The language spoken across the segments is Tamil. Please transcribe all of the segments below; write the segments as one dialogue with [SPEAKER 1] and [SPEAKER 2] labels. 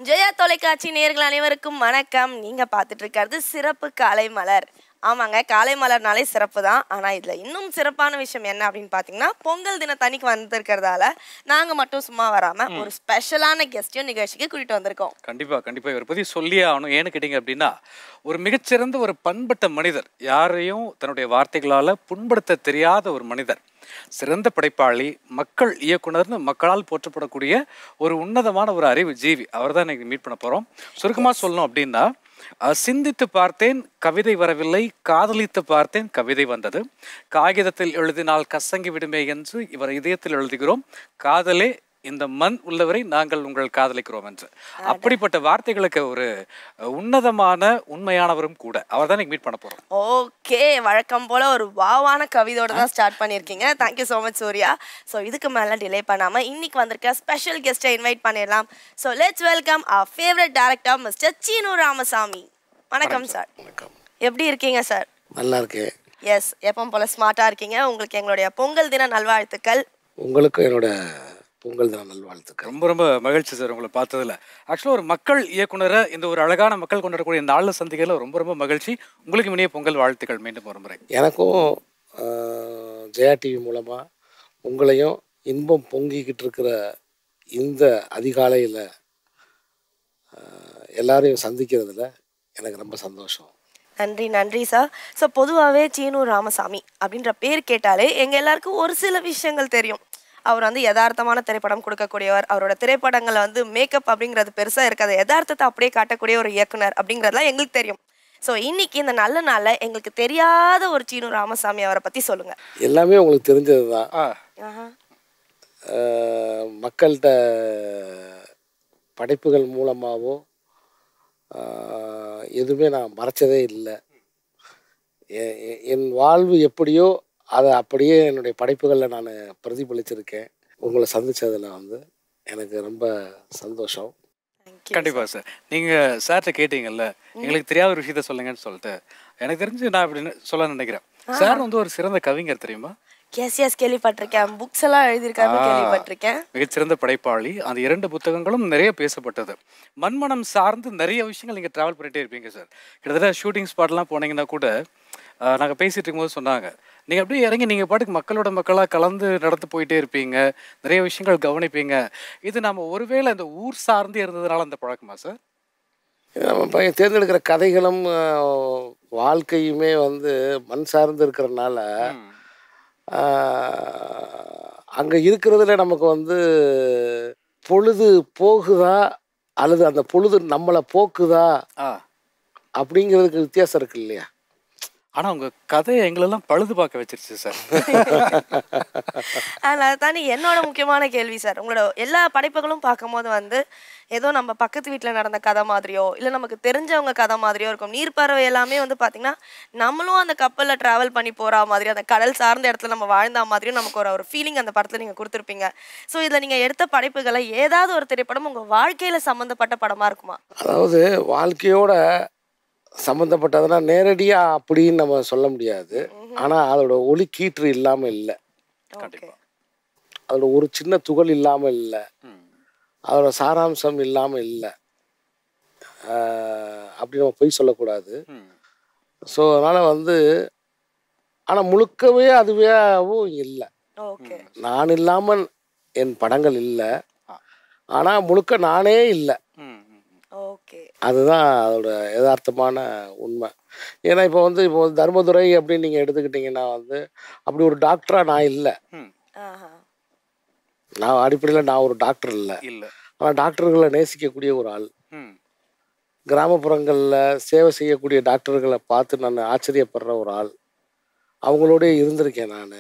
[SPEAKER 1] ஜெயா தொலைக்காட்சி நேர்கள் அனைவருக்கும் வணக்கம் நீங்க பார்த்துட்டு இருக்கிறது சிறப்பு காலை மலர் ஆமாங்க காலை மலர்னாலே சிறப்பு தான் ஆனால் இதில் இன்னும் சிறப்பான விஷயம் என்ன அப்படின்னு பார்த்தீங்கன்னா பொங்கல் தினத்தன்னைக்கு வந்திருக்கிறதால நாங்கள் மட்டும் சும்மா வராமல் ஒரு ஸ்பெஷலான கெஸ்ட்டையும் நிகழ்ச்சிக்கு கூட்டிட்டு வந்திருக்கோம்
[SPEAKER 2] கண்டிப்பா கண்டிப்பா இவரை பத்தி சொல்லியே ஆகணும் ஏன்னு கேட்டீங்க அப்படின்னா ஒரு மிகச்சிறந்த ஒரு பண்பட்ட மனிதர் யாரையும் தன்னுடைய வார்த்தைகளால புண்படுத்த தெரியாத ஒரு மனிதர் சிறந்த படைப்பாளி மக்கள் இயக்குனர்னு மக்களால் போற்றப்படக்கூடிய ஒரு உன்னதமான ஒரு அறிவு ஜீவி அவர் தான் இன்னைக்கு மீட் பண்ண போறோம் சுருக்கமா சொல்லணும் அப்படின்னா அஹ், சிந்தித்து பார்த்தேன் கவிதை வரவில்லை காதலித்து பார்த்தேன் கவிதை வந்தது காகிதத்தில் எழுதினால் கசங்கி விடுமே என்று இவர் இதயத்தில் எழுதுகிறோம் காதலே இந்த மண் உள்ளவரை நாங்கள் உங்கள் காதலிக்கிறோம் என்று அப்படிப்பட்ட வார்த்தைகளுக்கு ஒரு அஹ், உன்னதமான உண்மையானவரும் கூட அவர் தான் மீட் பண்ண போறோம்
[SPEAKER 1] ஓகே வழக்கம் போல ஒரு வாவான கவிதையோட தான் ஸ்டார்ட் பண்ணியிருக்கீங்க thank you so much Surya so இதுக்கு மேலே டிலே பண்ணாமல் இன்னைக்கு வந்திருக்க ஸ்பெஷல் கெஸ்ட்டை இன்வைட் பண்ணிடலாம் so let's welcome our favourite director mister Seenu Ramasamy வணக்கம் சார்
[SPEAKER 3] வணக்கம்
[SPEAKER 1] எப்படி இருக்கீங்க சார்
[SPEAKER 3] நல்லா இருக்கேன்
[SPEAKER 1] எஸ் எப்பவும் போல ஸ்மார்ட்டாக இருக்கீங்க உங்களுக்கு எங்களுடைய பொங்கல் தின நல்வாழ்த்துக்கள்
[SPEAKER 3] உங்களுக்கும் என்னோட பொங்கல் தின நல்வாழ்த்துக்கள்
[SPEAKER 2] ரொம்ப ரொம்ப மகிழ்ச்சி சார் உங்களை பார்த்ததுல ஆக்சுவலாக ஒரு மக்கள் இயக்குனரை இந்த ஒரு அழகான மக்கள் கொண்டாடக்கூடிய நாளில் சந்திக்கையில் ரொம்ப ரொம்ப மகிழ்ச்சி உங்களுக்கு இனிய பொங்கல் வாழ்த்துக்கள் மீண்டும் ஒரு முறை
[SPEAKER 3] எனக்கும் ஆஹ், ஜெயா டிவி மூலமாக உங்களையும் இன்பம் பொங்கிக்கிட்டு இருக்கிற இந்த அதிகாலையில் எல்லாரையும் சந்திக்கிறதுல எனக்கு ரொம்ப சந்தோஷம்
[SPEAKER 1] நன்றி நன்றி சார் ஸோ பொதுவாகவே சீனு ராமசாமி அப்படின்ற பேர் கேட்டாலே எங்கள் எல்லாருக்கும் ஒரு சில விஷயங்கள் தெரியும் அவர் வந்து யதார்த்தமான திரைப்படம் கொடுக்கக்கூடியவர் அவரோட திரைப்படங்களை வந்து மேக்கப் அப்படிங்கிறது பெருசாக இருக்காது யதார்த்தத்தை அப்படியே காட்டக்கூடிய ஒரு இயக்குனர் அப்படிங்கிறதுலாம் எங்களுக்கு தெரியும் ஸோ இன்னைக்கு இந்த நல்ல நாளில் எங்களுக்கு தெரியாத ஒரு சீனு ராமசாமி அவரை பற்றி சொல்லுங்கள்
[SPEAKER 3] எல்லாமே உங்களுக்கு தெரிஞ்சது தான்
[SPEAKER 2] ஆ
[SPEAKER 3] மக்கள்கிட்ட படைப்புகள் மூலமாகவோ எதுவுமே நான் மறைச்சதே இல்லை எ- எ- என் வாழ்வு எப்படியோ அதை அப்படியே என்னுடைய படைப்புகளில் நான் பிரதிபலிச்சிருக்கேன் உங்களை சந்திச்சதுல வந்து எனக்கு ரொம்ப சந்தோஷம்
[SPEAKER 1] தேங்க்யூ
[SPEAKER 2] கண்டிப்பா சார் நீங்க சார்கிட்ட கேட்டீங்கல்ல எங்களுக்கு தெரியாத ஒரு விஷயத்த சொல்லுங்கன்னு சொல்லிட்டு எனக்கு தெரிஞ்சு நான் அப்படின்னு சொல்ல நினைக்கிறேன் சார் வந்து ஒரு சிறந்த கவிஞர் தெரியுமா
[SPEAKER 1] எஸ் எஸ் கேள்விப்பட்டிருக்கேன் புக்ஸ் எல்லாம் எழுதியிருக்காரு கேள்விப்பட்டிருக்கேன்
[SPEAKER 2] மிகச்சிறந்த படைப்பாளி அந்த இரண்டு புத்தகங்களும் நிறைய பேசப்பட்டது மண்மனம் சார்ந்து நிறைய விஷயங்கள் நீங்கள் ட்ராவல் பண்ணிட்டே இருப்பீங்க சார் கிட்டத்தட்ட ஷூட்டிங் ஸ்பாட்லாம் போனீங்கன்னா கூட நாங்கள் பேசிட்டு இருக்கும்போது சொன்னாங்க நீங்கள் அப்படியே இறங்கி நீங்கள் பாட்டுக்கு மக்களோட மக்களாக கலந்து நடந்து போயிட்டே இருப்பீங்க நிறைய விஷயங்கள் கவனிப்பீங்க இது நம்ம ஒருவேளை இந்த ஊர் சார்ந்து இருந்ததுனால அந்த பழக்கமா சார்
[SPEAKER 3] நம்ம பையன் தேர்ந்தெடுக்கிற கதைகளும் ஆஹ், வாழ்க்கையுமே வந்து மண் சார்ந்து இருக்கிறனால அங்கே இருக்கிறதுல நமக்கு வந்து பொழுது போகுதா அல்லது அந்த பொழுது நம்மளை போக்குதா
[SPEAKER 2] ஆ
[SPEAKER 3] அப்படிங்கிறதுக்கு வித்தியாசம் இருக்கு இல்லையா
[SPEAKER 2] ஆனால் உங்கள் கதையை எங்களெல்லாம் பழுது பார்க்க வச்சிருச்சு சார்
[SPEAKER 1] அதில் அதை தாண்டி என்னோட முக்கியமான கேள்வி சார் உங்களோட எல்லா படைப்புகளும் பார்க்கும்போது வந்து ஏதோ நம்ம பக்கத்து வீட்டில் நடந்த கதை மாதிரியோ இல்லை நமக்கு தெரிஞ்சவங்க கதை மாதிரியோ இருக்கும் நீர்ப்பறவை எல்லாமே வந்து பார்த்தீங்கன்னா நம்மளும் அந்த கப்பலில் ட்ராவல் பண்ணி போகிற மாதிரி அந்த கடல் சார்ந்த இடத்துல நம்ம வாழ்ந்த மாதிரியும் நமக்கு ஒரு ஒரு ஃபீலிங் அந்த படத்தில் நீங்கள் கொடுத்துருப்பீங்க ஸோ இதில் நீங்கள் எடுத்த படைப்புகளை ஏதாவது ஒரு திரைப்படம் உங்கள் வாழ்க்கையில் சம்மந்தப்பட்ட படமாக இருக்குமா
[SPEAKER 3] அதாவது வாழ்க்கையோட சம்மந்தப்பட்டதுன்னா நேரடியாக அப்படின்னு நம்ம சொல்ல முடியாது ஆனால் அதோட ஒளி கீற்று இல்லாமல் இல்லை
[SPEAKER 1] ஓகே
[SPEAKER 3] அதோட ஒரு சின்ன துகள் இல்லாமல் இல்லை
[SPEAKER 2] ம்.
[SPEAKER 3] அதோட சாராம்சம் இல்லாமல் இல்லை அப்படி நம்ம பொய் சொல்லக்கூடாது
[SPEAKER 2] ம்.
[SPEAKER 3] ஸோ அதனால் வந்து ஆனால் முழுக்கவே அதுவேவும் இல்லை
[SPEAKER 1] ஓகே
[SPEAKER 3] நான் இல்லாமல் என் படங்கள் இல்லை
[SPEAKER 2] ஆ.
[SPEAKER 3] ஆனால் முழுக்க நானே இல்லை
[SPEAKER 2] ம், ம், ம்.
[SPEAKER 1] ஓகே
[SPEAKER 3] அதுதான் அதோட யதார்த்தமான உண்மை ஏன்னா இப்போ வந்து இப்போ வந்து தர்மதுரை அப்படின்னு நீங்கள் எடுத்துக்கிட்டிங்கன்னா வந்து அப்படி ஒரு டாக்டராக நான் இல்லை
[SPEAKER 2] ம்.
[SPEAKER 1] ஆஹா
[SPEAKER 3] நான் அடிப்படையில் நான் ஒரு டாக்டர் இல்லை
[SPEAKER 2] இல்ல
[SPEAKER 3] ஆனால் டாக்டர்களை நேசிக்கக்கூடிய ஒரு ஆள்
[SPEAKER 2] ம்
[SPEAKER 3] கிராமப்புறங்களில் சேவை செய்யக்கூடிய டாக்டர்களை பார்த்து நான் ஆச்சரியப்படுற ஒரு ஆள் அவங்களோடய இருந்திருக்கேன் நான்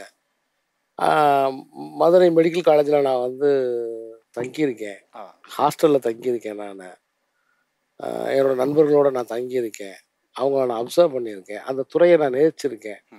[SPEAKER 3] மதுரை மெடிக்கல் காலேஜில் நான் வந்து தங்கியிருக்கேன்
[SPEAKER 2] ஆ
[SPEAKER 3] ஹாஸ்டலில் தங்கியிருக்கேன் நான் என்னோட நண்பர்களோட நான் தங்கியிருக்கேன் அவங்கள நான் அப்சர்வ் பண்ணியிருக்கேன் அந்த துறையை நான் நேசிச்சிருக்கேன்
[SPEAKER 2] ம்.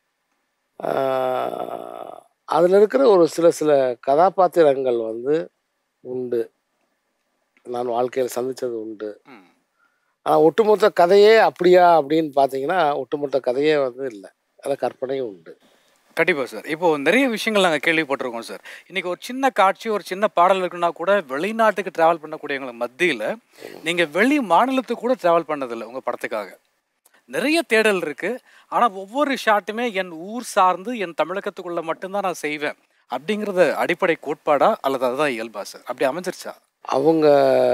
[SPEAKER 3] அதில் இருக்கிற ஒரு சில சில கதாபாத்திரங்கள் வந்து உண்டு நான் வாழ்க்கையில் சந்தித்தது உண்டு
[SPEAKER 2] ம்
[SPEAKER 3] ஆனால் ஒட்டுமொத்த கதையே அப்படியா அப்படின்னு பார்த்தீங்கன்னா ஒட்டுமொத்த கதையே வந்து இல்லை அதில் கற்பனையும் உண்டு
[SPEAKER 2] கண்டிப்பா சார் இப்போ நிறைய விஷயங்கள் நாங்கள் கேள்விப்பட்டிருக்கோம் சார் இன்னைக்கு ஒரு சின்ன காட்சி ஒரு சின்ன பாடல் இருக்குன்னா கூட வெளிநாட்டுக்கு டிராவல் பண்ணக்கூடியவங்க மத்தியில் நீங்க வெளி மாநிலத்துக்கு கூட டிராவல் பண்ணதில்லை உங்க படத்துக்காக நிறைய தேடல் இருக்கு ஆனா ஒவ்வொரு ஷாட்டுமே என் ஊர் சார்ந்து என் தமிழகத்துக்குள்ள மட்டும்தான் நான் செய்வேன் அப்படிங்கறது அடிப்படை கோட்பாடா அல்லது அதுதான் இயல்பா சார் அப்படி அமைஞ்சிருச்சா
[SPEAKER 3] அவங்க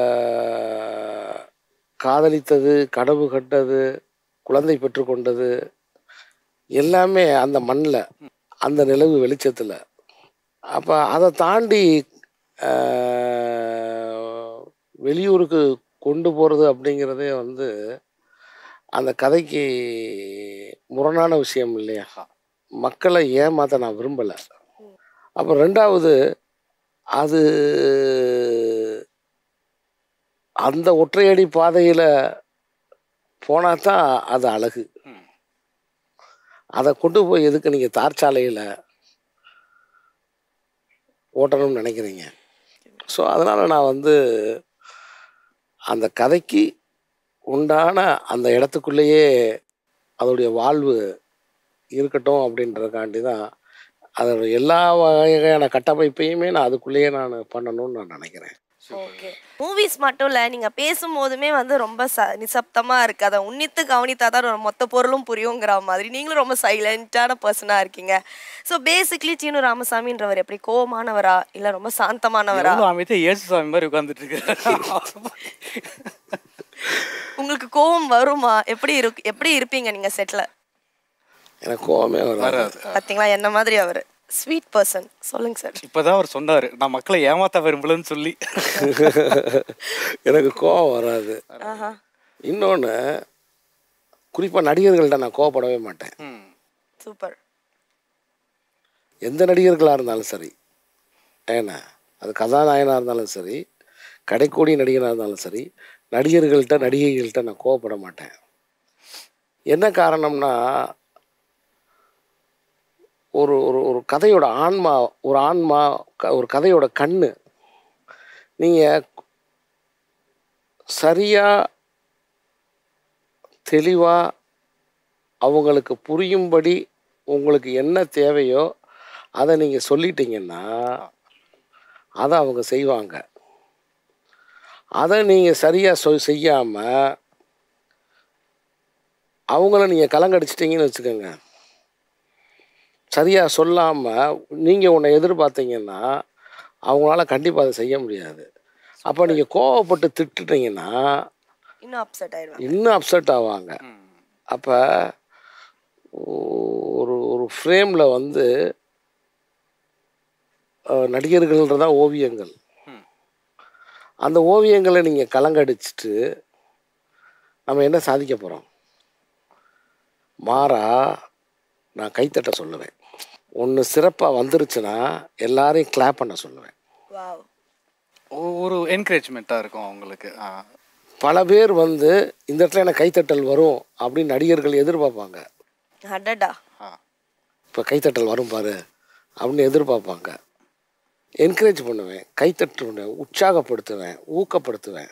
[SPEAKER 3] காதலித்தது கனவு கண்டது குழந்தை பெற்றுக்கொண்டது எல்லாமே அந்த மண்ணில் அந்த நிலவு வெளிச்சத்தில் அப்போ அதை தாண்டி ஆஹ், வெளியூருக்கு கொண்டு போகிறது அப்படிங்கிறதே வந்து அந்த கதைக்கு முரணான விஷயம் இல்லையா மக்களை ஏமாற்ற நான் விரும்பலை அப்போ ரெண்டாவது அது அந்த ஒற்றையடி பாதையில் போனால் தான் அது அழகு
[SPEAKER 2] ம்.
[SPEAKER 3] அதை கொண்டு போய் எதுக்கு நீங்கள் தார் சாலையில் ஓட்டணும்னு நினைக்கிறீங்க ஸோ அதனால் நான் வந்து அந்த கதைக்கு உண்டான அந்த இடத்துக்குள்ளேயே அதோடைய வாழ்வு இருக்கட்டும் அப்படின்றதுக்காண்டி தான் அதோட எல்லா வகையான கட்டமைப்பையுமே நான் அதுக்குள்ளேயே நான் பண்ணணும்னு நான் நினைக்கிறேன்
[SPEAKER 1] ஓகே மூவிஸ் மட்டும் இல்ல நீங்க பேசும்போதுமே வந்து ரொம்ப ச நிசப்தமா இருக்கு அதை உன்னித்து கவனித்தாதான் ஒரு மொத்த பொருளும் புரியுங்கிற மாதிரி நீங்களும் ரொம்ப சைலண்டான பர்சனா இருக்கீங்க ஸோ பேசிக்லி சீனு ராமசாமின்றவர் எப்படி கோவமானவரா இல்ல ரொம்ப சாந்தமானவரா
[SPEAKER 2] எவ்வளவு அமைதியா இயேசு சாமி மாதிரி உட்கார்ந்துட்டு இருக்கிறாரு
[SPEAKER 1] உங்களுக்கு கோவம் வருமா எப்படி இருக்கு எப்படி இருப்பீங்க நீங்க செட்ல
[SPEAKER 3] எனக்கு கோவமே வராது
[SPEAKER 2] வராது
[SPEAKER 1] பாத்தீங்களா என்ன மாதிரி அவரு ஸ்வீட் பர்சன் சொல்லுங்க சார்
[SPEAKER 2] இப்பதான் அவர் சொன்னாரு நான் மக்களை ஏமாத்த விரும்பலன்னு சொல்லி
[SPEAKER 3] எனக்கு கோவம் வராது
[SPEAKER 1] ஆஹா
[SPEAKER 3] இன்னொன்று குறிப்பாக நடிகர்கள்ட்ட நான் கோவப்படவே மாட்டேன்
[SPEAKER 2] ம்.
[SPEAKER 1] சூப்பர்
[SPEAKER 3] எந்த நடிகர்களாக இருந்தாலும் சரி ஏன்னா அது கதாநாயகனாக இருந்தாலும் சரி கடைக்கோடி நடிகனாக இருந்தாலும் சரி நடிகர்கள்ட்ட நடிகைகள்கிட்ட நான் கோவப்பட மாட்டேன் என்ன காரணம்னா ஒரு ஒரு ஒரு கதையோட ஆன்மா ஒரு ஆன்மா க- ஒரு கதையோட கண்ணு நீங்கள் சரியாக தெளிவாக அவங்களுக்கு புரியும்படி உங்களுக்கு என்ன தேவையோ அதை நீங்கள் சொல்லிட்டீங்கன்னா அதை அவங்க செய்வாங்க அதை நீங்கள் சரியாக சொ செய்யாமல் அவங்கள நீங்கள் கலங்கடிச்சிட்டிங்கன்னு வச்சுக்கோங்க சரியாக சொல்லாமல் நீங்கள் உன்னை எதிர்பார்த்தீங்கன்னா அவங்களால கண்டிப்பாக அதை செய்ய முடியாது அப்போ நீங்கள் கோவப்பட்டு திட்டுட்டீங்கன்னா
[SPEAKER 1] இன்னும் அப்செட் ஆயிடுவாங்க
[SPEAKER 3] இன்னும் அப்செட் ஆவாங்க
[SPEAKER 2] ம்.
[SPEAKER 3] அப்போ ஒரு ஒரு ஃப்ரேமில் வந்து அஹ், நடிகர்கள்ன்றதா ஓவியங்கள்
[SPEAKER 2] ம்.
[SPEAKER 3] அந்த ஓவியங்களை நீங்கள் கலங்கடிச்சிட்டு நம்ம என்ன சாதிக்க போகிறோம் மாறா நான் கைத்தட்ட சொல்லுவேன் ஒன்று சிறப்பாக வந்துருச்சுன்னா எல்லாரையும் கிளாப் பண்ண சொல்லுவேன்
[SPEAKER 1] வாவ்
[SPEAKER 2] ஒ- ஒரு என்கரேஜ்மெண்ட்டாக இருக்கும் அவங்களுக்கு ஆ.
[SPEAKER 3] பல பேர் வந்து இந்த இடத்துல எனக்கு கைத்தட்டல் வரும் அப்படின்னு நடிகர்கள் எதிர்பார்ப்பாங்க
[SPEAKER 1] அடடா
[SPEAKER 2] ஆ.
[SPEAKER 3] இப்போ கைத்தட்டல் வரும் பாரு அப்படின்னு எதிர்பார்ப்பாங்க என்கரேஜ் பண்ணுவேன் கைத்தட்டுவேன் உற்சாகப்படுத்துவேன் ஊக்கப்படுத்துவேன்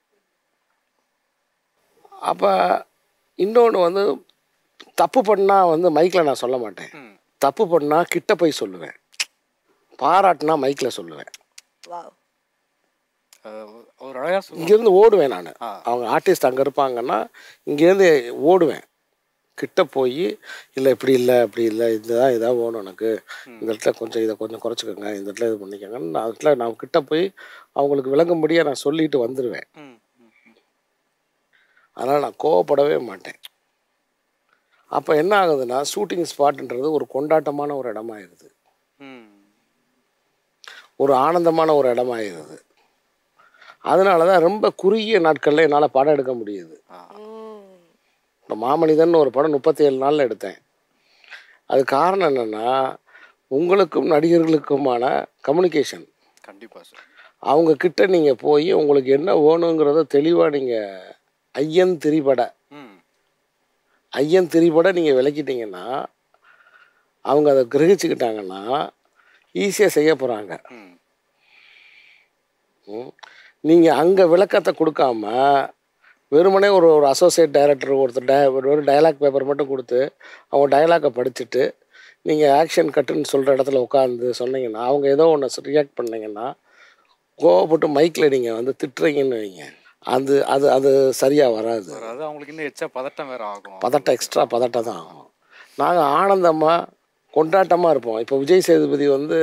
[SPEAKER 3] அப்போ இன்னொன்று வந்து தப்பு பண்ணால் வந்து மைக்கில் நான் சொல்ல மாட்டேன்
[SPEAKER 2] ம்.
[SPEAKER 3] தப்பு பண்ணால் கிட்ட போய் சொல்லுவேன் பாராட்டினா மைக்கில் சொல்லுவேன்
[SPEAKER 1] வாவ்
[SPEAKER 2] அஹ், ஒரு அழகா சொல்லுங்க
[SPEAKER 3] இங்கேருந்து ஓடுவேன் நான்
[SPEAKER 2] ஆ.
[SPEAKER 3] அவங்க ஆர்டிஸ்ட் அங்கே இருப்பாங்கன்னா இங்கேருந்து ஓடுவேன் கிட்ட போய் இல்லை இப்படி இல்லை அப்படி இல்லை இதுதான் இதாக வேணும் எனக்கு இந்த இடத்துல கொஞ்சம் இதை கொஞ்சம் குறைச்சிக்கோங்க இந்த இடத்துல இது பண்ணிக்கோங்கன்னு நான் இடத்துல நான் கிட்ட போய் அவங்களுக்கு விளங்கும்படியாக நான் சொல்லிட்டு வந்துடுவேன்
[SPEAKER 2] ம், ம், ம்.
[SPEAKER 3] அதனால் நான் கோவப்படவே மாட்டேன் அப்போ என்ன ஆகுதுன்னா ஷூட்டிங் ஸ்பாட்ன்றது ஒரு கொண்டாட்டமான ஒரு இடமாயிருது
[SPEAKER 2] ம்.
[SPEAKER 3] ஒரு ஆனந்தமான ஒரு இடமாயிருது அதனால தான் ரொம்ப குறுகிய நாட்களில் என்னால் படம் எடுக்க முடியுது
[SPEAKER 1] ம்
[SPEAKER 3] இப்போ மாமனிதன் ஒரு படம் முப்பத்தி ஏழு நாளில் எடுத்தேன் அது காரணம் என்னென்னா உங்களுக்கும் நடிகர்களுக்குமான கம்யூனிகேஷன்
[SPEAKER 2] கண்டிப்பா சார்
[SPEAKER 3] அவங்க கிட்ட நீங்கள் போய் உங்களுக்கு என்ன வேணுங்கிறத தெளிவாக நீங்கள் ஐயன் திரிபட
[SPEAKER 2] ம்
[SPEAKER 3] ஐயன் திரிபட நீங்கள் விளக்கிட்டீங்கன்னா அவங்க அதை கிரகிச்சுக்கிட்டாங்கன்னா ஈஸியாக செய்ய போகிறாங்க
[SPEAKER 2] ம்
[SPEAKER 3] நீங்கள் அங்கே விளக்கத்தை கொடுக்காம வெறுமனே ஒரு ஒரு அசோசியேட் டைரக்டர் ஒருத்தர் டய ஒரு டயலாக் பேப்பர் மட்டும் கொடுத்து அவங்க டயலாக்கை படிச்சுட்டு நீங்கள் ஆக்ஷன் கட்டுன்னு சொல்கிற இடத்துல உட்காந்து சொன்னீங்கன்னா அவங்க ஏதோ ஒன்று ரியாக்ட் பண்ணீங்கன்னா கோவப்பட்டு மைக்கில் நீங்கள் வந்து திட்டுறீங்கன்னு வைங்க அது அது அது சரியாக வராது
[SPEAKER 2] அதாவது அவங்களுக்கு இன்னும் எச்சா பதட்டம் வேற ஆகும்
[SPEAKER 3] பதட்டம் எக்ஸ்ட்ரா பதட்டம் தான் ஆகும் நாங்கள் ஆனந்தமாக கொண்டாட்டமாக இருப்போம் இப்போ விஜய் சேதுபதி வந்து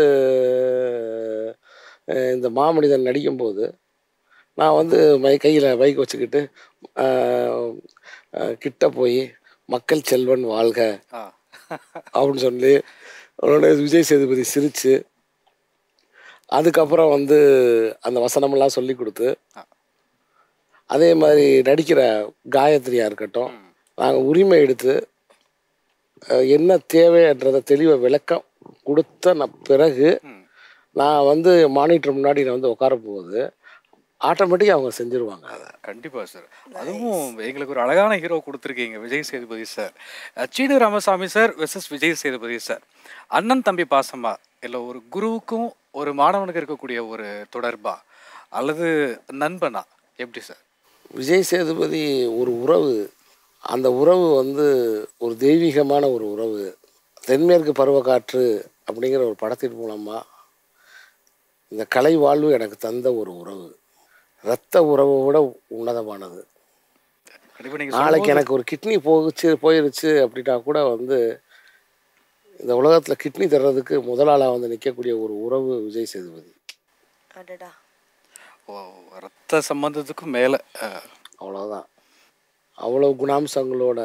[SPEAKER 3] அஹ், இந்த மாமனிதன் நடிக்கும்போது நான் வந்து மை கையில் பைக் வச்சுக்கிட்டு அஹ், அஹ், கிட்ட போய் மக்கள் செல்வன் வாழ்க
[SPEAKER 2] ஆ
[SPEAKER 3] அப்படின்னு சொல்லி உடனே விஜய் சேதுபதி சிரித்து அதுக்கப்புறம் வந்து அந்த வசனமெல்லாம் சொல்லி கொடுத்து அதே மாதிரி நடிக்கிற காயத்ரியாக இருக்கட்டும் நாங்கள் உரிமை எடுத்து அஹ், என்ன தேவைன்றதை தெளிவை விளக்கம் கொடுத்த நான் பிறகு நான் வந்து மானிட்டர் முன்னாடி நான் வந்து உட்கார போகுது ஆட்டோமேட்டிக்காக அவங்க செஞ்சுருவாங்க அதை
[SPEAKER 2] கண்டிப்பா சார் அதுவும் எங்களுக்கு ஒரு அழகான ஹீரோ கொடுத்துருக்கீங்க விஜய் சேதுபதி சார் அஹ் Seenu Ramasamy sir versus Vijay Sethupathi sir அண்ணன் தம்பி பாசமா இல்லை ஒரு குருவுக்கும் ஒரு மாணவனுக்கு இருக்கக்கூடிய ஒரு தொடர்பா அல்லது நண்பனா எப்படி சார்
[SPEAKER 3] விஜய் சேதுபதி ஒரு உறவு அந்த உறவு வந்து ஒரு தெய்வீகமான ஒரு உறவு தென்மேற்கு பருவக்காற்று அப்படிங்கிற ஒரு படத்தின் மூலமாக இந்த கலை வாழ்வு எனக்கு தந்த ஒரு உறவு இரத்த உறவை விட உன்னதமானது
[SPEAKER 2] கண்டிப்பா நீங்க
[SPEAKER 3] நாளைக்கு எனக்கு ஒரு கிட்னி போகுச்சு போயிருச்சு அப்படின்னா கூட வந்து இந்த உலகத்தில் கிட்னி தர்றதுக்கு முதலாளாக வந்து நிற்கக்கூடிய ஒரு உறவு விஜய் சேதுபதி
[SPEAKER 1] அடடா
[SPEAKER 2] ஓ, ரத்த சம்பந்தத்துக்கும் மேல அஹ்,
[SPEAKER 3] அவ்வளோதான் அவ்வளோ குணாம்சங்களோட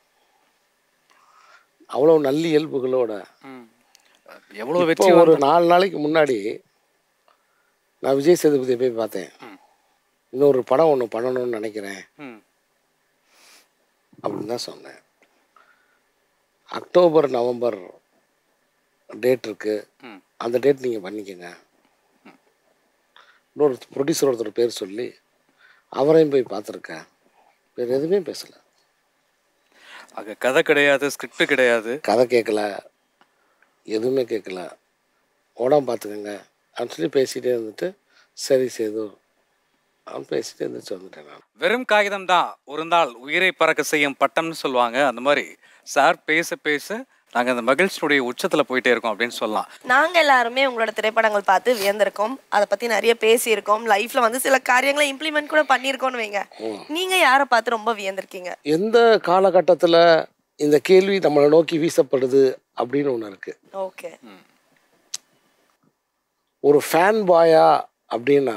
[SPEAKER 3] அவ்வளோ நல்லியல்புகளோட
[SPEAKER 2] ம். எவ்வளவு
[SPEAKER 3] இப்போ
[SPEAKER 2] வெற்றி
[SPEAKER 3] ஒரு நாலு நாளைக்கு முன்னாடி நான் விஜய் சேதுபதியை போய் பார்த்தேன் இன்னொரு படம் ஒன்று பண்ணணும்னு நினைக்கிறேன்
[SPEAKER 2] ம்.
[SPEAKER 3] அப்படின்னு தான் சொன்னேன் அக்டோபர் நவம்பர் டேட் இருக்கு
[SPEAKER 2] ம்.
[SPEAKER 3] அந்த டேட் நீங்கள் பண்ணிக்கங்க இன்னொரு ப்ரொடியூசர் ஒருத்தர் பேர் சொல்லி அவரையும் போய் பார்த்துருக்கேன் வேறு எதுவுமே பேசலை
[SPEAKER 2] அங்க கதை கிடையாது ஸ்கிரிப்ட் கிடையாது
[SPEAKER 3] கதை கேட்கல எதுவுமே கேட்கல உடம்பு பார்த்துக்கோங்க அப்படின்னு சொல்லி பேசிகிட்டே இருந்துட்டு சரி சேது அவன் பேசிட்டு இருந்துச்சு வந்துட்டேன் நான்
[SPEAKER 2] வெறும் காகிதம் தான் ஒரு நாள் உயிரை பறக்க செய்யும் பட்டம்னு சொல்லுவாங்க அந்த மாதிரி சார் பேச பேச நாங்க அந்த மகிழ்ச்சியுடைய உச்சத்துல போயிட்டே இருக்கோம் அப்படின்னு சொல்லலாம்
[SPEAKER 1] நாங்க எல்லாருமே உங்களோட திரைப்படங்கள் பார்த்து வியந்திருக்கோம் அதை பத்தி நிறைய பேசியிருக்கோம் லைஃப்ல வந்து சில காரியங்களை இம்ப்ளிமெண்ட் கூட பண்ணியிருக்கோம்னு வைங்க நீங்க யாரை பார்த்து ரொம்ப வியந்திருக்கீங்க
[SPEAKER 3] எந்த காலகட்டத்தில் இந்த கேள்வி நம்மளை நோக்கி வீசப்படுது அப்படின்னு ஒன்று இருக்குது
[SPEAKER 1] ஓகே
[SPEAKER 3] ஒரு ஃபேன் பாயா அப்படின்னா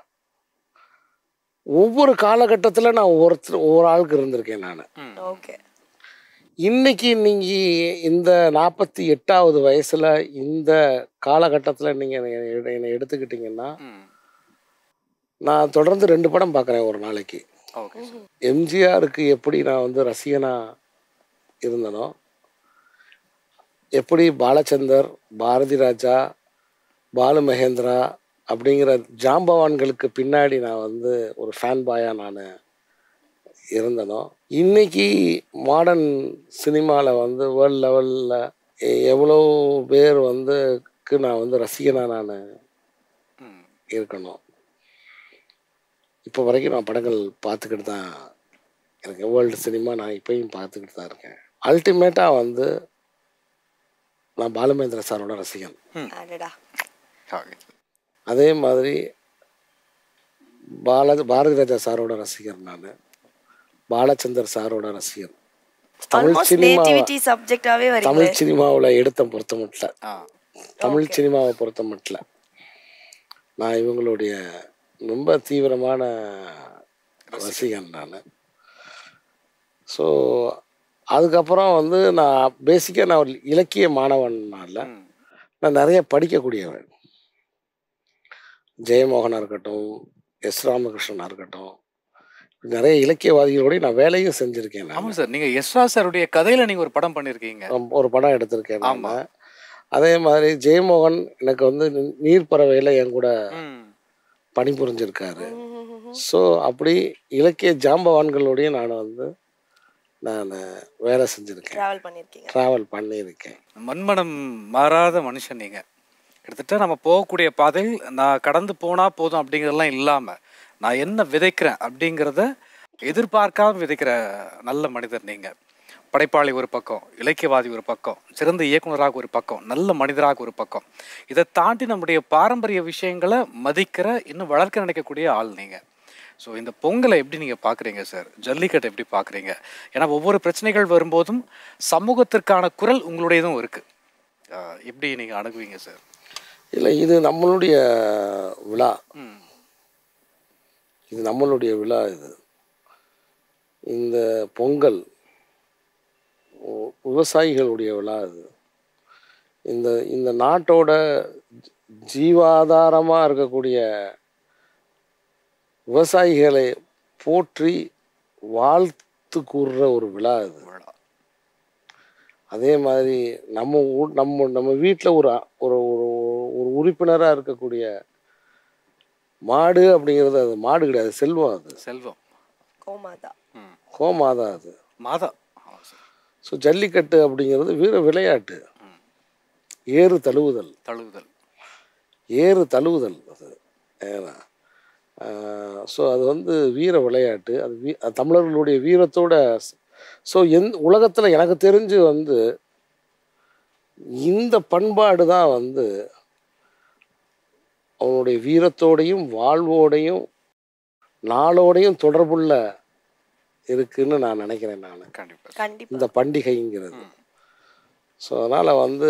[SPEAKER 3] ஒவ்வொரு காலகட்டத்தில் நான் ஒருத்தர் ஒவ்வொரு ஆளுக்கு இருந்திருக்கேன் நான்
[SPEAKER 1] ஓகே
[SPEAKER 3] இன்னைக்கு நீங்கள் இந்த நாற்பத்தி எட்டாவது வயசில் இந்த காலகட்டத்தில் நீங்கள் என்னை எடுத்துக்கிட்டிங்கன்னா
[SPEAKER 2] ம்.
[SPEAKER 3] நான் தொடர்ந்து ரெண்டு படம் பார்க்குறேன் ஒரு நாளைக்கு
[SPEAKER 2] ஓகே சார்
[SPEAKER 3] எம்ஜிஆருக்கு எப்படி நான் வந்து ரசிகனாக இருந்தனோ எப்படி பாலச்சந்தர் பாரதி ராஜா பாலு மகேந்திரா அப்படிங்கிற ஜாம்பவான்களுக்கு பின்னாடி நான் வந்து ஒரு ஃபேன் பாயாக நான் இருந்தனோ இன்னைக்கு மாடர்ன் சினிமாவில் வந்து வேர்ல்ட் லெவலில் எவ்வளோ பேர் வந்துக்கு நான் வந்து ரசிகனாக நான்
[SPEAKER 2] ம்.
[SPEAKER 3] இருக்கணும் இப்போ வரைக்கும் நான் படங்கள் பார்த்துக்கிட்டு தான் இருக்கேன் வேர்ல்டு சினிமா நான் இப்பயும் பார்த்துக்கிட்டு தான் இருக்கேன் அல்டிமேட்டாக வந்து நான் பாலுமேந்திர சாரோட ரசிகன்
[SPEAKER 1] அடடா
[SPEAKER 2] ஓகே
[SPEAKER 3] அதே மாதிரி பால பாரதி ராஜா சாரோட ரசிகர் நான் பாலச்சந்தர் சாரோட ரசிகர் தமிழ்
[SPEAKER 1] ஆல்மோஸ்ட்
[SPEAKER 3] சினிமா
[SPEAKER 1] நேட்டிவிட்டி சப்ஜெக்டாவே வரீங்களே
[SPEAKER 3] தமிழ் சினிமாவில் எடுத்த பொறுத்த மட்டும்
[SPEAKER 2] ஆ
[SPEAKER 3] தமிழ் சினிமாவை பொறுத்த மட்டும் நான் இவங்களுடைய ரொம்ப தீவிரமான ரசிகன் நான் ஸோ அதுக்கப்புறம் வந்து நான் பேசிக்காக நான் ஒரு இலக்கிய மாணவனால
[SPEAKER 2] ம்.
[SPEAKER 3] நான் நிறைய படிக்கக்கூடியவன் ஜெயமோகனாக இருக்கட்டும் எஸ் ராமகிருஷ்ணனாக இருக்கட்டும் நிறைய இலக்கியவாதிகளோடய நான் வேலையும் செஞ்சுருக்கேன் நான்
[SPEAKER 2] ஆமா சார் நீங்க எஸ்ரா சாருடைய கதையில நீங்க ஒரு படம் பண்ணிருக்கீங்க
[SPEAKER 3] ரொம்ப- ஒரு படம் எடுத்திருக்கேன்
[SPEAKER 2] ஆமா.
[SPEAKER 3] நான் அதே மாதிரி ஜெயமோகன் எனக்கு வந்து நீ- நீர்ப்பறவையில் என் கூட
[SPEAKER 2] ம்.
[SPEAKER 3] பணிபுரிஞ்சிருக்காரு ஸோ அப்படி இலக்கிய ஜாம்பவான்களோடையும் நான் வந்து நான் வேலை செஞ்சுருக்கேன்
[SPEAKER 1] டிராவல் பண்ணிருக்கீங்க
[SPEAKER 3] ட்ராவல் பண்ணியிருக்கேன்
[SPEAKER 2] மண்மனம் மாறாத மனுஷன் நீங்க கிட்டத்தட்ட நம்ம போகக்கூடிய பாதையில் நான் கடந்து போனா போதும் அப்படிங்கிறதெல்லாம் இல்லாம நான் என்ன விதைக்கிறேன் அப்படிங்கிறத எதிர்பார்க்காம விதைக்கிற நல்ல மனிதர் நீங்க படைப்பாளி ஒரு பக்கம் இலக்கியவாதி ஒரு பக்கம் சிறந்த இயக்குனராக ஒரு பக்கம் நல்ல மனிதராக ஒரு பக்கம் இதை தாண்டி நம்முடைய பாரம்பரிய விஷயங்களை மதிக்கிற இன்னும் வளர்க்க நினைக்கக்கூடிய ஆள் நீங்கள் ஸோ இந்த பொங்கலை எப்படி நீங்கள் பார்க்குறீங்க சார் ஜல்லிக்கட்டை எப்படி பார்க்குறீங்க ஏன்னா ஒவ்வொரு பிரச்சனைகள் வரும்போதும் சமூகத்திற்கான குரல் உங்களுடையதும் இருக்குது எப்படி நீங்கள் அணுகுவீங்க சார்
[SPEAKER 3] இல்லை இது நம்மளுடைய விழா
[SPEAKER 2] ம்
[SPEAKER 3] இது நம்மளுடைய விழா இது இந்த பொங்கல் உ- விவசாயிகளுடைய விழா இது இந்த இந்த நாட்டோட ஜீவாதாரமாக இருக்கக்கூடிய விவசாயிகளை போற்றி வாழ்த்து கூறுற ஒரு விழா இது
[SPEAKER 2] விழா
[SPEAKER 3] அதே மாதிரி நம்ம ஊ- நம்ம நம்ம வீட்டில் ஒரு அ- ஒரு ஒரு ஒரு உறுப்பினராக இருக்கக்கூடிய மாடு அப்படிங்கிறது அது மாடு கிடையாது செல்வம் அது
[SPEAKER 2] செல்வம்
[SPEAKER 1] கோமாதா
[SPEAKER 2] ம்
[SPEAKER 3] கோமாதா அது
[SPEAKER 2] மாதா ஆமாம் சார்
[SPEAKER 3] ஸோ ஜல்லிக்கட்டு அப்படிங்கிறது வீர விளையாட்டு
[SPEAKER 2] ம்
[SPEAKER 3] ஏறு தழுவுதல்
[SPEAKER 2] தழுவுதல்
[SPEAKER 3] ஏறு தழுவுதல் அது ஏன்னா ஸோ அது வந்து வீர விளையாட்டு அது வீ அது தமிழர்களுடைய வீரத்தோட ஸோ எந் உலகத்தில் எனக்கு தெரிஞ்சு வந்து இந்த பண்பாடு தான் வந்து அவனுடைய வீரத்தோடையும் வாழ்வோடையும் நாளோடையும் தொடர்புள்ள இருக்குன்னு நான் நினைக்கிறேன் நான்
[SPEAKER 2] கண்டிப்பாக
[SPEAKER 1] கண்டிப்பா
[SPEAKER 3] இந்த பண்டிகைங்கிறது ஸோ அதனால் வந்து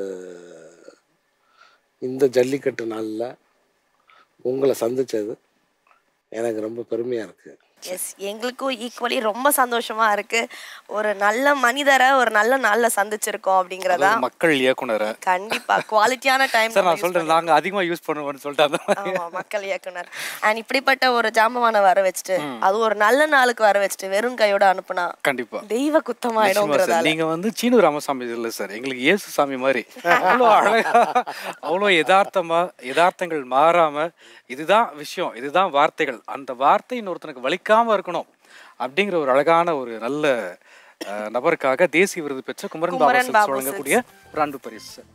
[SPEAKER 3] இந்த ஜல்லிக்கட்டு நாளில் உங்களை சந்திச்சது எனக்கு ரொம்ப பெருமையாக இருக்குது
[SPEAKER 1] எஸ் எங்களுக்கும் ஈக்குவலி ரொம்ப சந்தோஷமா இருக்கு ஒரு நல்ல மனிதரை ஒரு நல்ல நாள்ல சந்திச்சிருக்கோம் அப்படிங்கறதா
[SPEAKER 2] அதாவது மக்கள் இயக்குனரை
[SPEAKER 1] கண்டிப்பா குவாலிட்டியான டைம்
[SPEAKER 2] சார் நான் சொல்றேன் நாங்க அதிகமா யூஸ் பண்ணுவோம்னு சொல்லிட்டு அந்த மாதிரி.
[SPEAKER 1] ஆமா மக்கள் இயக்குனர் அண்ட் இப்படிப்பட்ட ஒரு ஜாம்பவானை வர வச்சுட்டு அது ஒரு நல்ல நாளுக்கு வர வச்சுட்டு வெறும் கையோட அனுப்புனா
[SPEAKER 2] கண்டிப்பா
[SPEAKER 1] தெய்வ
[SPEAKER 2] நிச்சயமா
[SPEAKER 1] குத்தமாயிடும்ங்கிறதால
[SPEAKER 2] சார் நீங்க வந்து சீனு ராமசாமி இல்ல சார் எங்களுக்கு இயேசு சாமி மாதிரி அவ்வளோ அழகா அவ்வளோ யதார்த்தமா யதார்த்தங்கள் மாறாம இதுதான் விஷயம் இதுதான் வார்த்தைகள் அந்த வார்த்தை இன்னொருத்தனுக்கு வலிக்காம இருக்கணும் அப்படிங்கிற ஒரு அழகான ஒரு நல்ல அஹ், நபருக்காக தேசிய விருது பெற்ற குமரன் பாபா
[SPEAKER 1] குமரன்
[SPEAKER 2] சில்க்ஸ்
[SPEAKER 1] பாபு
[SPEAKER 2] வழங்கக்கூடிய ஒரு அன்பு பரிசு சார்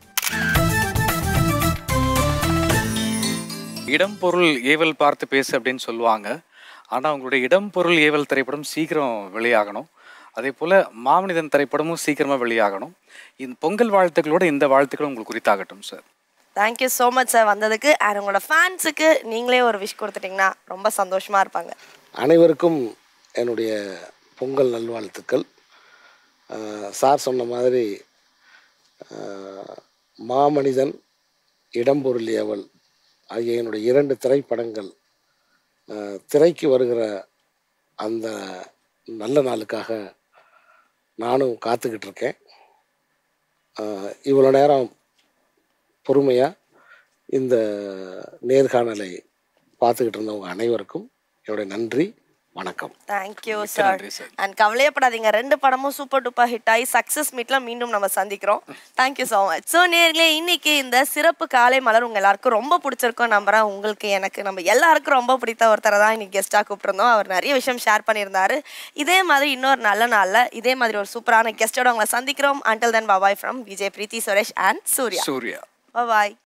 [SPEAKER 2] இடம் பொருள் ஏவல் பார்த்து பேசு அப்படின்னு சொல்லுவாங்க ஆனால் உங்களுடைய இடம் பொருள் ஏவல் திரைப்படம் சீக்கிரம் வெளியாகணும் அதே போல் மாமனிதன் திரைப்படமும் சீக்கிரமாக வெளியாகணும் இந்த பொங்கல் வாழ்த்துக்களோட இந்த வாழ்த்துக்களும் உங்களுக்கு குறித்தாகட்டும் sir
[SPEAKER 1] thank you so much sir வந்ததுக்கு அண்ட் உங்களோட ஃபேன்ஸுக்கு நீங்களே ஒரு விஷ் கொடுத்துட்டீங்கன்னா ரொம்ப சந்தோஷமா இருப்பாங்க
[SPEAKER 3] அனைவருக்கும் என்னுடைய பொங்கல் நல்வாழ்த்துக்கள் ஆஹ் சார் சொன்ன மாதிரி ஆஹ் மாமனிதன் இடம்பொருள் ஏவல் ஆகிய என்னுடைய இரண்டு திரைப்படங்கள் ஆஹ் திரைக்கு வருகிற அந்த நல்ல நாளுக்காக நானும் காத்துக்கிட்டு இருக்கேன் ஆஹ் இவ்வளோ நேரம் பொறுமையாக இந்த நேர்காணலை பார்த்துக்கிட்டு இருந்தவங்க அனைவருக்கும் என்னுடைய நன்றி வணக்கம்
[SPEAKER 1] தேங்க்யூ
[SPEAKER 2] மிக்க
[SPEAKER 1] சார்
[SPEAKER 2] நன்றி சார்
[SPEAKER 1] அண்ட் கவலையப்படாதீங்க ரெண்டு படமும் சூப்பர் டூப்பர் ஹிட் ஆகி சக்ஸஸ் மீட்ல மீண்டும் நம்ம சந்திக்கிறோம் தேங்க்யூ ஸோ மச் ஸோ நேர்களே இன்னைக்கு இந்த சிறப்பு காலை மலர் உங்க எல்லாருக்கும் ரொம்ப பிடிச்சிருக்கும் நம்புறேன் உங்களுக்கு எனக்கு நம்ம எல்லாருக்கும் ரொம்ப பிடித்த ஒருத்தரை தான் இன்னைக்கு கெஸ்ட்டாக கூப்பிட்டுருந்தோம் அவர் நிறைய விஷயம் ஷேர் பண்ணியிருந்தாரு இதே மாதிரி இன்னொரு நல்ல நாளில் இதே மாதிரி ஒரு சூப்பரான கெஸ்டோட உங்களை சந்திக்கிறோம் until then bye bye from Vijay Preethi Suresh and Surya
[SPEAKER 2] Surya
[SPEAKER 1] bye